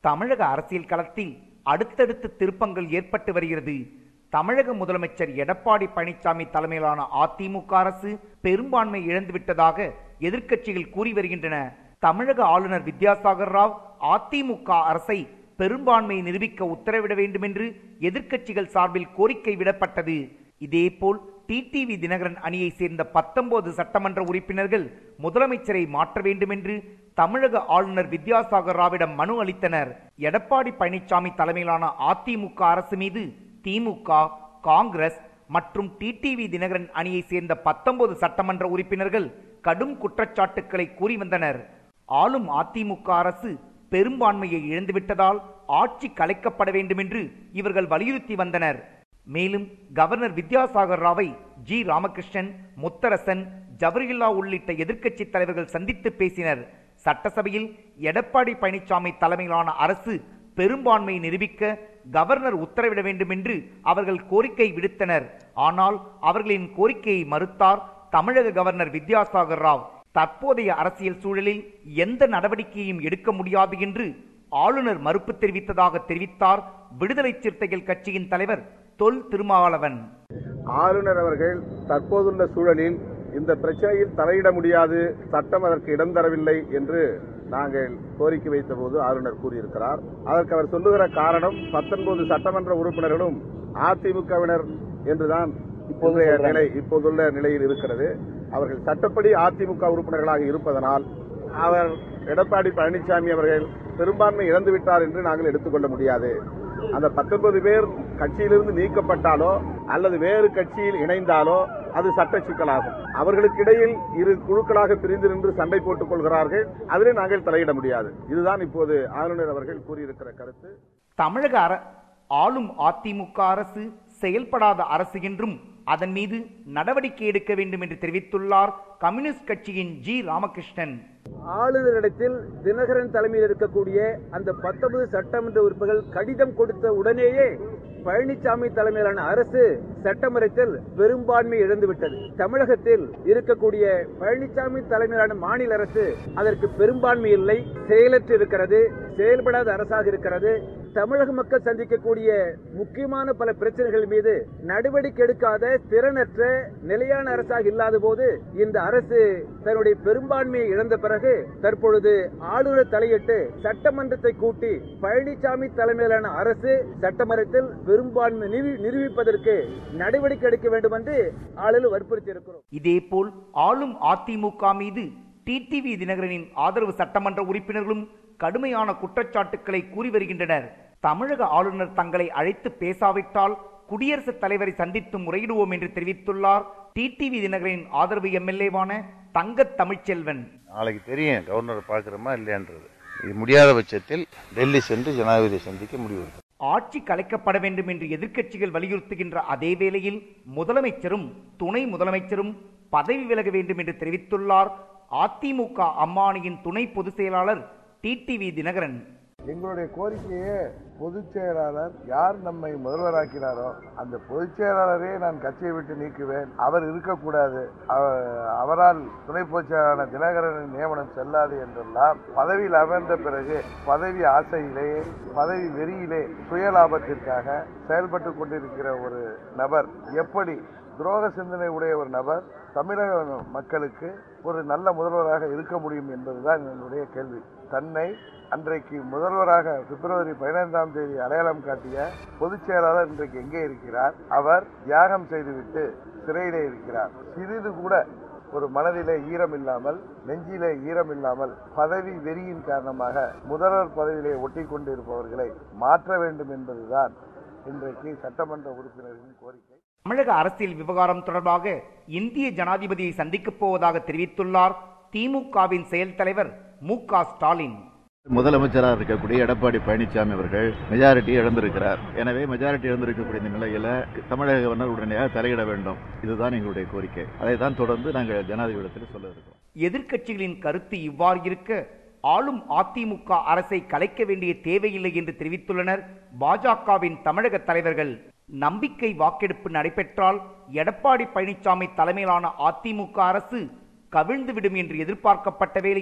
தமிழக அரசியல் களத்தில் அடுத்தடுத்து திருப்பங்கள் ஏற்பட்டு வருகிறது தமிழக முதலமைச்சர் எடப்பாடி பழனிசாமி தலைமையிலான அதிமுக அரசு பெரும்பான்மை இழந்துவிட்டதாக எதிர்க்கட்சிகள் கூறி வருகின்றன தமிழக ஆளுநர் வித்யாசாகர் ராவ் அதிமுக அரசை பெரும்பான்மை நிரூபிக்க உத்தரவிட வேண்டும் என்று எதிர்க்கட்சிகள் சார்பில் கோரிக்கை விடப்பட்டது இதேபோல் டிடிவி தினகரன் அணியை சேர்ந்த பத்தொன்பது சட்டமன்ற உறுப்பினர்கள் முதலமைச்சரை மாற்ற வேண்டும் என்று தமிழக ஆளுநர் வித்யாசாகர் ராவிடம் மனு அளித்தனர் எடப்பாடி பழனிசாமி தலைமையிலான அதிமுக அரசு மீது திமுக காங்கிரஸ் மற்றும் டிடிவி தினகரன் அணியை சேர்ந்த பத்தொன்பது சட்டமன்ற உறுப்பினர்கள் கடும் குற்றச்சாட்டுக்களை கூறி வந்தனர் ஆளும் அதிமுக அரசு பெரும்பான்மையை இழந்துவிட்டதால் ஆட்சி கலைக்கப்பட வேண்டும் என்று இவர்கள் வலியுறுத்தி வந்தனர் மேலும் கவர்னர் வித்யாசாகர் ராவை ஜி ராமகிருஷ்ணன் முத்தரசன் ஜவஹர்லா உள்ளிட்ட எதிர்க்கட்சி தலைவர்கள் சந்தித்து பேசினர் சட்டசபையில் எடப்பாடி பழனிசாமி தலைமையிலான அரசு பெரும்பான்மை நிரூபிக்க கவர்னர் உத்தரவிட வேண்டும் என்று அவர்கள் கோரிக்கை விடுத்தனர் ஆனால் அவர்களின் கோரிக்கையை மறுத்தார் தமிழக கவர்னர் வித்யாசாகர் ராவ் தற்போதைய அரசியல் சூழலில் எந்த நடவடிக்கையும் எடுக்க முடியாது என்று ஆளுநர் மறுப்பு தெரிவித்ததாக தெரிவித்தார் விடுதலை சிறுத்தைகள் கட்சியின் தலைவர் தொல் திருமாவளவன் ஆளுநர் அவர்கள் தற்போதுள்ள சூழலில் இந்த பிரச்சனையில் தலையிட முடியாது சட்டம் அதற்கு இடம் தரவில்லை என்று நாங்கள் கோரிக்கை வைத்தபோது ஆளுநர் கூறியிருக்கிறார் அதற்கு அவர் சொல்லுகிற காரணம் பத்தொன்பது சட்டமன்ற உறுப்பினர்களும் அதிமுகவினர் என்றுதான் இப்போதைய நிலை இப்போதுள்ள நிலையில் இருக்கிறது அவர்கள் சட்டப்படி அதிமுக உறுப்பினர்களாக இருப்பதனால் அவர் எடப்பாடி பழனிசாமி அவர்கள் பெரும்பான்மை இழந்துவிட்டார் என்று நாங்கள் எடுத்துக்கொள்ள முடியாது அந்த பத்தொன்பது பேர் கட்சியிலிருந்து நீக்கப்பட்டாலோ அல்லது வேறு கட்சியில் இணைந்தாலோ அது சட்ட சிக்கலாகும் அவர்களுக்கு இடையில் இரு குழுக்களாக பிரிந்து நின்று சண்டை போட்டுக் கொள்கிறார்கள் அதிலே நாங்கள் தலையிட முடியாது இதுதான் இப்போது ஆளுநர் அவர்கள் கூறியிருக்கிற கருத்து தமிழக அர ஆளும் அதிமுக அரசு செயல்படாத அரசு என்றும் அதன் மீது நடவடிக்கை எடுக்க வேண்டும் என்று தெரிவித்துள்ளார் கம்யூனிஸ்ட் கட்சியின் ஜி ராமகிருஷ்ணன் ஆளுநரிடத்தில் தினகரன் தலைமையில் இருக்கக்கூடிய அந்த பத்தொன்பது சட்டமன்ற உறுப்பினர்கள் கடிதம் கொடுத்த உடனேயே பழனிசாமி தலைமையிலான அரசு சட்டமன்றத்தில் பெரும்பான்மை இழந்துவிட்டது தமிழகத்தில் இருக்கக்கூடிய பழனிசாமி தலைமையிலான மாநில அரசு அதற்கு பெரும்பான்மை இல்லை செயலற்று இருக்கிறது செயல்படாத அரசாக இருக்கிறது தமிழக மக்கள் சந்திக்கக்கூடிய முக்கியமான பல பிரச்சனைகள் மீது நடவடிக்கை எடுக்காத திறனற்ற நிலையான அரசாக இல்லாத போது இந்த அரசு தன்னுடைய பெரும்பான்மையை இழந்த பிறகு தற்பொழுது ஆளுநர் தலையிட்டு சட்டமன்றத்தை கூட்டி பழனிசாமி தலைமையிலான அரசு சட்டமன்றத்தில் பெரும்பான்மை நிரூ- நிரூபிப்பதற்கு நடவடிக்கை எடுக்க வேண்டும் என்று ஆளுநர் வற்புறுத்தி இருக்கிறோம் இதேபோல் ஆளும் அதிமுக மீது டிடிவி தினகரனின் ஆதரவு சட்டமன்ற உறுப்பினர்களும் கடுமையான குற்றச்சாட்டுக்களை கூறி வருகின்றனர் தமிழக ஆளுநர் தங்களை அழைத்து பேசாவிட்டால் குடியரசுத் தலைவரை சந்தித்து முறையிடுவோம் என்று தெரிவித்துள்ளார் டிடிவி தினகரனின் ஆதரவு எம்எல்ஏவான தங்க தமிழ்ச்செல்வன் நாளைக்கு தெரியும் கவர்னரை பார்க்குறோமா இல்லையான்றது இது முடியாத பட்சத்தில் டெல்லி சென்று ஜனாதிபதியை சந்திக்க முடிவு எடுக்கும். ஆட்சி கலைக்கப்பட வேண்டும் என்று எதிர்க்கட்சிகள் வலியுறுத்துகின்ற அதே வேளையில் முதலமைச்சரும் துணை முதலமைச்சரும் பதவி விலக வேண்டும் என்று தெரிவித்துள்ளார் அதிமுக அம்மானியின் துணை பொதுச் செயலாளர் டிடிவி தினகரன் எங்களுடைய கோரிக்கையே பொதுச் செயலாளர் யார் நம்மை முதல்வராக்கிறாரோ அந்த பொதுச் செயலாளரே நான் கட்சியை விட்டு நீக்குவேன் அவர் இருக்கக்கூடாது அவ- அவரால் துணை பொதுச் செயலாளர் தினகரனின் நியமனம் செல்லாது என்றெல்லாம் பதவியில் அமர்ந்த பிறகு பதவி ஆசையிலே பதவி வெறியிலே சுயலாபத்திற்காக செயல்பட்டு கொண்டிருக்கிற ஒரு நபர் எப்படி துரோக சிந்தனை உடைய ஒரு நபர் தமிழக மக்களுக்கு ஒரு நல்ல முதல்வராக இருக்க முடியும் என்பதுதான் என்னுடைய கேள்வி தன்னை அன்றைக்கு முதல்வராக பிப்ரவரி பதினைந்தாம் தேதி அடையாளம் காட்டிய பொதுச் செயலாளர் இன்றைக்கு எங்கே இருக்கிறார் அவர் தியாகம் செய்துவிட்டு சிறையிலே இருக்கிறார் சிறிது கூட ஒரு மனதிலே ஈரம் இல்லாமல் நெஞ்சிலே ஈரம் இல்லாமல் பதவி வெறியின் காரணமாக முதல்வர் பதவியிலே ஒட்டி கொண்டிருப்பவர்களை மாற்ற வேண்டும் என்பதுதான் இன்றைக்கு சட்டமன்ற உறுப்பினர்களின் கோரிக்கை தமிழக அரசியல் விவகாரம் தொடர்பாக இந்திய ஜனாதிபதியை சந்திக்கப் போவதாக தெரிவித்துள்ளார் திமுகவின் செயல் தலைவர் மு க ஸ்டாலின் முதலமைச்சராக இருக்கக்கூடிய எடப்பாடி பழனிசாமி அவர்கள் மெஜாரிட்டி இழந்திருக்கிறார் எனவே மெஜாரிட்டி இழந்திருக்கக்கூடிய இந்த நிலையில தமிழக கவர்னர் உடனடியாக தலையிட வேண்டும் இதுதான் எங்களுடைய கோரிக்கை அதை தான் தொடர்ந்து நாங்கள் ஜனாதிபதியிடத்தில் சொல்ல இருக்கிறோம் எதிர்க்கட்சிகளின் கருத்து இவ்வாறு இருக்க ஆளும் அதிமுக அரசை கலைக்க வேண்டிய தேவையில்லை என்று தெரிவித்துள்ளனர் பாஜகவின் தமிழக தலைவர்கள் நம்பிக்கை வாக்கெடுப்பு நடைபெற்றால் எடப்பாடி பழனிசாமி தலைமையிலான அதிமுக அரசு கவிழ்ந்துவிடும் என்று எதிர்பார்க்கப்பட்ட வேளையில்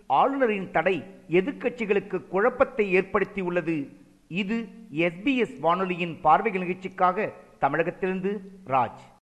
ஆளுநரின் தடை எதிர்க்கட்சிகளுக்கு குழப்பத்தை ஏற்படுத்தியுள்ளது இது எஸ்பிஎஸ் வானொலியின் பார்வைகள் நிகழ்ச்சிக்காக தமிழகத்திலிருந்து ராஜ்